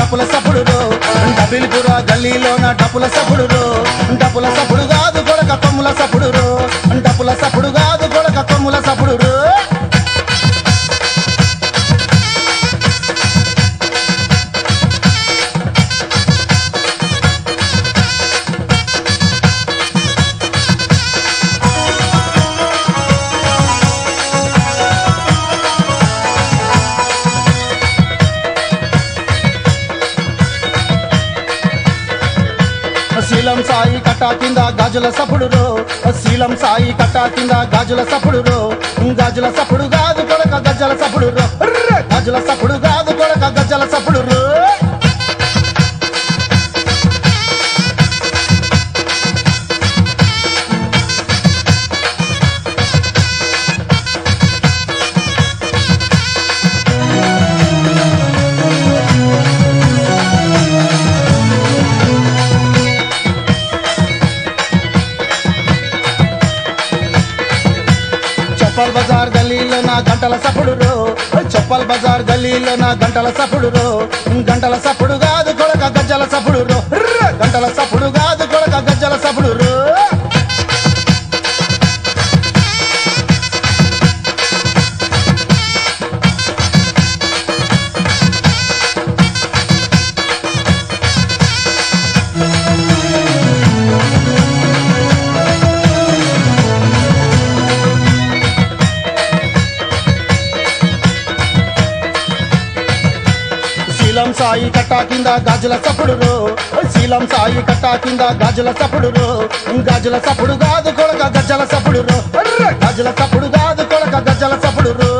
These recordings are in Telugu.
డప్పుల సప్పుడు రో డబిల్పుర గల్లీలోన డప్పుల సప్పుడు రో డప్పుల సప్పుడు కాదు కొడక కొమ్ముల సప్పుడు రో డప్పుల సప్పుడు కాదు కొడక కొమ్ముల సప్పుడు రో శీలం సాయి కట్టా కింద గాజుల సప్పుడు రో శీలం సాయి కట్టా కింద గాజుల సప్పుడు రో గాజుల సప్పుడు కాదు కొడక గజ్జల సప్పుడు రో అర్రె! గాజుల సప్పుడు కాదు కొడక గజ్జల సప్పుడు రో చప్పల్ బజార్ గల్లీలో నా గంటల సప్పుడు రో చప్పల్ బజార్ గల్లీలో నా గంటల సప్పుడు రో గంటల సప్పుడు కాదు కొడక గజ్జల సప్పుడు రో అర్రె! గంటల సప్పుడు కాదు కొడక గజ్జల సప్పుడు రో శీలం సాయి కట్టా కింద గాజుల సప్పుడు రో శీలం సాయి కట్టా కింద గాజుల సప్పుడు రో గాజుల సప్పుడు కాదు కొడక గజ్జల సప్పుడు రో అర్రె! గాజుల సప్పుడు కాదు కొడక గజ్జల సప్పుడు రో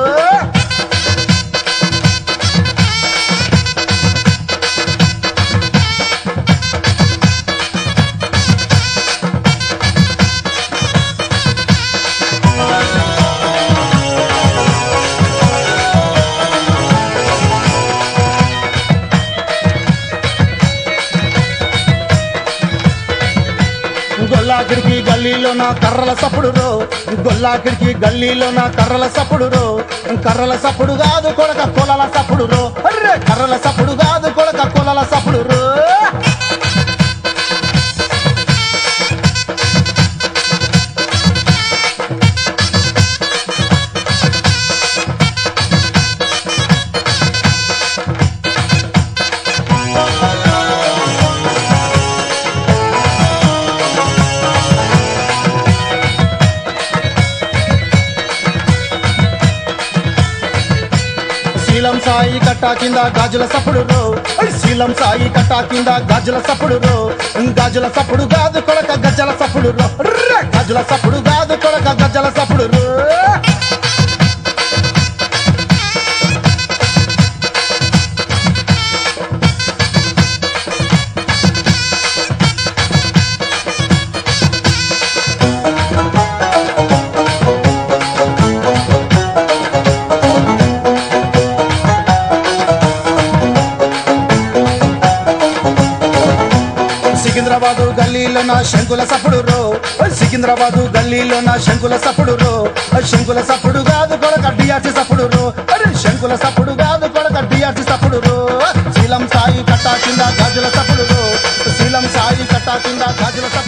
గొల్లాకిడికి గల్లీలో నా కర్రల సప్పుడు రో గొల్లాకిడికి గల్లీలో నా కర్రల సప్పుడు రో కర్రల సప్పుడు కాదు కొడక కొలల సప్పుడు రో అర్రె కర్రల సప్పుడు కాదు కొడక కొలల సప్పుడు రో శీలం సాయి కట్టా కింద గాజుల సప్పుడు రో శీలం సాయి కట్టా కింద గాజుల సప్పుడు రో గాజుల సప్పుడు కాదు కొడక గజ్జల సప్పుడు రో అర్రె! గాజుల సప్పుడు కాదు కొడక గజ్జల సప్పుడు రో సికింద్రాబాదు గల్లీలో నా శంకుల సప్పుడు రో సికింద్రాబాదు గల్లీలో నా శంకుల సప్పుడు రో శంకుల సప్పుడు కాదు కొడక డిఆర్సి సప్పుడు రో అరే శంకుల సప్పుడు కాదు కొడక డిఆర్సి సప్పుడు రో శీలం సాయి కట్టా కింద గాజుల సప్పుడు రో శీలం సాయి కట్టా కింద గాజుల సప్పుడు